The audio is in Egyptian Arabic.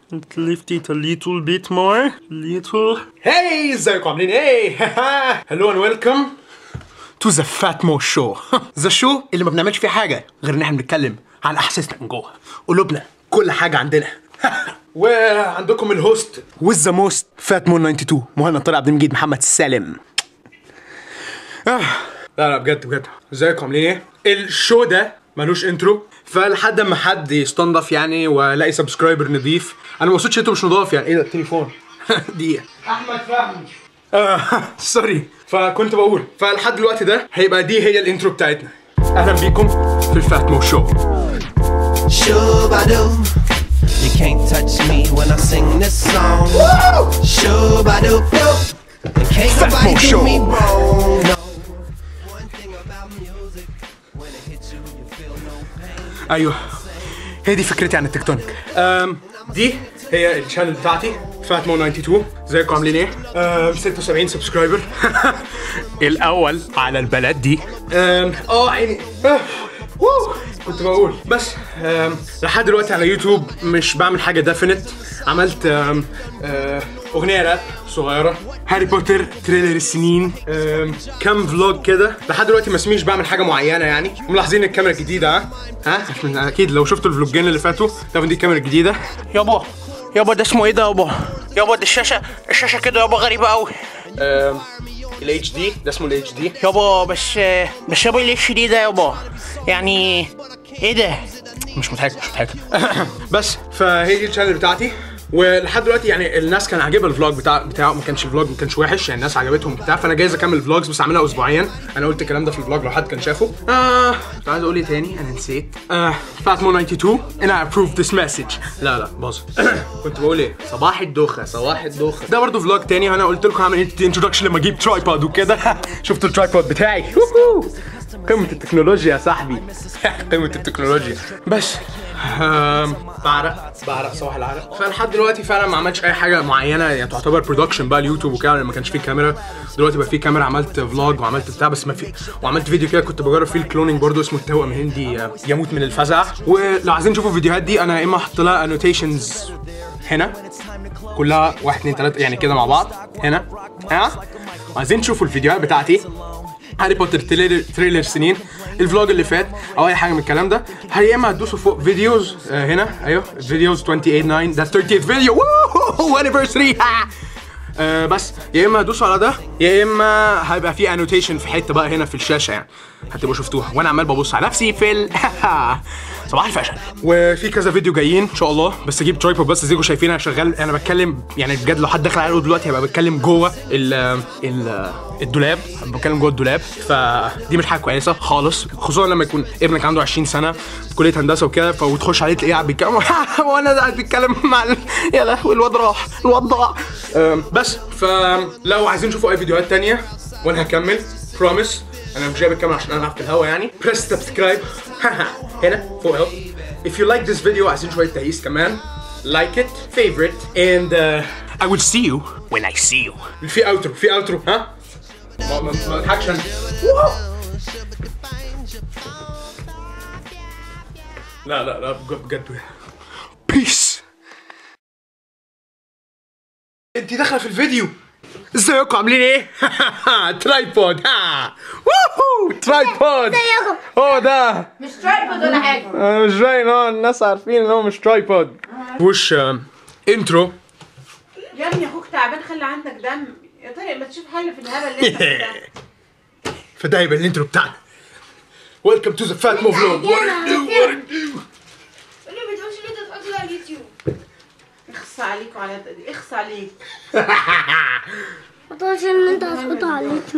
lift it a little bit more. Little. هاي ازيكم عاملين ايه؟ هلو اند ويلكم تو ذا فات مو شو ذا شو اللي ما بنعملش فيه حاجه غير ان احنا بنتكلم عن احاسيسنا من جوه قلوبنا كل حاجه عندنا وعندكم الهوست وذ ذا موست فات مون 92 مهند طلع عبد المجيد محمد سالم آه. لا لا بجد بجد ازيكم عاملين ايه؟ الشو ده ملوش انترو فلحد ما حد يستنضف يعني والاقي سبسكرايبر نضيف انا ما قصدش انتوا مش نضاف يعني ايه ده التليفون دقيقه احمد فهمي آه سوري فكنت بقول فلحد دلوقتي ده هيبقى دي هي الانترو بتاعتنا اهلا بيكم في الفات مو شو Shoo-ba-doo. You can't touch me when I sing this song. Shoo-ba-doo. And can't Fat nobody Mo do Show. me wrong. No. One thing about music, when it hits you, you feel no pain. ايوه هي دي فكرتي عن التكتونيك أم دي هي الشانل بتاعتي فات مو 92 ازيكم عاملين ايه؟ أم 76 سبسكرايبر الاول على البلد دي أم، اه عيني آه، ووو. كنت بقول بس أم، لحد دلوقتي على يوتيوب مش بعمل حاجه ديفينيت عملت أم، آه، اغنيه راب صغيره هاري بوتر تريلر السنين أم، كام فلوج كده لحد دلوقتي ما اسميش بعمل حاجه معينه يعني وملاحظين الكاميرا الجديده ها ها عشان اكيد لو شفتوا الفلوجين اللي فاتوا تعرفوا دي الكاميرا الجديده يابا يابا ده اسمه ايه ده يابا؟ يابا ده الشاشة الشاشة كده يابا غريبة قوي. الاتش دي ده اسمه الاتش دي يابا بس بس يابا الاتش دي ده يابا يعني ايه ده؟ مش مضحك مش مضحك بس فهي دي الشانل بتاعتي ولحد دلوقتي يعني الناس كان عاجبها الفلوج بتاع بتاعه ما كانش الفلوج ما كانش وحش يعني الناس عجبتهم بتاع فانا جايز اكمل فلوجز بس اعملها اسبوعيا انا قلت الكلام ده في الفلوج لو حد كان شافه آه كنت عايز اقول ايه تاني انا نسيت آه فاتمو 92 and I approve this message لا لا باظ كنت بقول ايه صباح الدوخه صباح الدوخه ده برضه فلوج تاني وانا قلت لكم هعمل انتروداكشن لما اجيب ترايبود وكده شفتوا الترايبود بتاعي ووهو. قمة التكنولوجيا يا صاحبي قمة التكنولوجيا بس آم، بعرق بعرق صباح العرق فلحد دلوقتي فعلا ما عملتش اي حاجه معينه يعني تعتبر برودكشن بقى اليوتيوب وكده لما ما كانش فيه كاميرا دلوقتي بقى فيه كاميرا عملت فلوج وعملت بتاع بس ما في وعملت فيديو كده كنت بجرب فيه الكلونينج برضه اسمه التوأم هندي آه، يموت من الفزع ولو عايزين تشوفوا الفيديوهات دي انا يا اما احط لها انوتيشنز هنا كلها واحد اتنين تلاته يعني كده مع بعض هنا ها وعايزين تشوفوا الفيديوهات بتاعتي هاري بوتر تريلر, تريلر سنين الفلوج اللي فات او اي حاجه من الكلام ده يا اما هتدوسوا فوق فيديوز آه هنا ايوه فيديوز 28 9 ده 30th فيديو ووو انيفرساري آه بس يا اما هتدوسوا على ده يا اما هيبقى في انوتيشن في حته بقى هنا في الشاشه يعني هتبقوا شفتوها وانا عمال ببص على نفسي في ال صباح الفشل وفي كذا فيديو جايين ان شاء الله بس اجيب ترايبود بس زيكم شايفين انا شغال انا بتكلم يعني بجد لو حد دخل عليه دلوقتي هبقى بتكلم جوه ال ال الدولاب بتكلم جوه الدولاب فدي مش حاجه كويسه خالص خصوصا لما يكون ابنك عنده 20 سنه في كليه هندسه وكده وتخش عليه تلاقيه قاعد بيتكلم وانا قاعد بيتكلم مع ال... يا لهوي الواد راح الواد ضاع أم، بس فلو عايزين تشوفوا اي فيديوهات تانية وانا هكمل بروميس انا مش جايب الكاميرا عشان العب في الهوا يعني بريس سبسكرايب هنا فوق اهو if you like this video عايزين شويه تهيس كمان like it favorite and uh, I will see you when I see you في اوترو في اوترو ها ما ما ما اضحكش انا لا لا لا بجد بجد بيس انت داخله في الفيديو ازيكم عاملين ايه؟ ترايبود ها ووهو ترايبود ازيكم؟ هو ده مش ترايبود ولا حاجه انا مش باين اه الناس عارفين ان هو مش ترايبود وش آم، انترو يا ابني اخوك تعبان خلي عندك دم يا طارق ما تشوف حل في الهبل اللي انت فيه ده فده يبقى الانترو بتاعنا ويلكم تو ذا فات مو فلوج قولي ما بتقولش ان انت تحط ده على اليوتيوب اخص عليك وعلى دي اخص عليك ما تقولش ان انت هتحطه على اليوتيوب